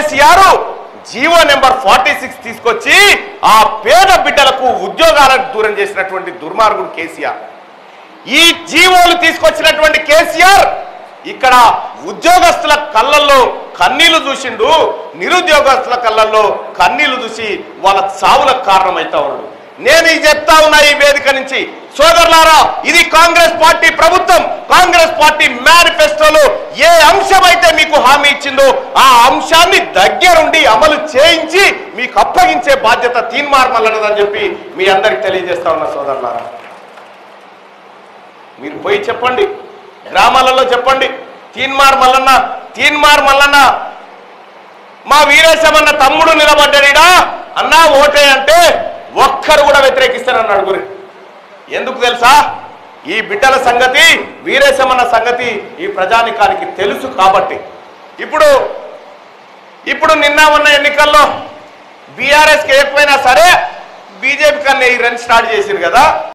KCR GO number forty six తీసుకొచ్చి ఆ పేద బిడ్డలకు ఉద్యోగాలకు దూరం చేసినటువంటి దుర్మార్గుడు కేసీఆర్ ఈ జీవోలు తీసుకొచ్చినటువంటి కేసీఆర్ ఇక్కడ ఉద్యోగస్తుల కళ్ళల్లో కన్నీళ్లు చూసిండు నిరుద్యోగస్తుల కళ్ళల్లో కన్నీళ్లు చూసి వాళ్ళ చావులకు కారణమైతా ఉన్నాడు నేను ఇది చెప్తా ఉన్నా ఈ వేదిక నుంచి సోదరులారా ఇది కాంగ్రెస్ పార్టీ ప్రభుత్వం కాంగ్రెస్ పార్టీ మేనిఫెస్టోలో ఏ అంశం అయితే మీకు హామీ ఇచ్చిందో ఆ అంశాన్ని దగ్గరుండి అమలు చేయించి మీకు అప్పగించే బాధ్యత తీన్మార్మల్లనదని చెప్పి మీ అందరికి తెలియజేస్తా ఉన్నా సోదరులారా మీరు పోయి చెప్పండి గ్రామాలలో చెప్పండి తీన్మార్ మల్లన్న తీన్మార్ మల్లన్న మా వీరేశమన్న తమ్ముడు నిలబడ్డాడా అన్నా ఓటే అంటే ఒక్కరు కూడా వ్యతిరేకిస్తానన్నాడు గురి ఎందుకు తెలుసా ఈ బిడ్డల సంగతి వీరేశమన్న సంగతి ఈ ప్రజానికానికి తెలుసు కాబట్టి ఇప్పుడు ఇప్పుడు నిన్న ఉన్న ఎన్నికల్లో బీఆర్ఎస్కి ఎక్కువైనా సరే బీజేపీ కన్నా ఈ రన్ స్టార్ట్ చేసింది కదా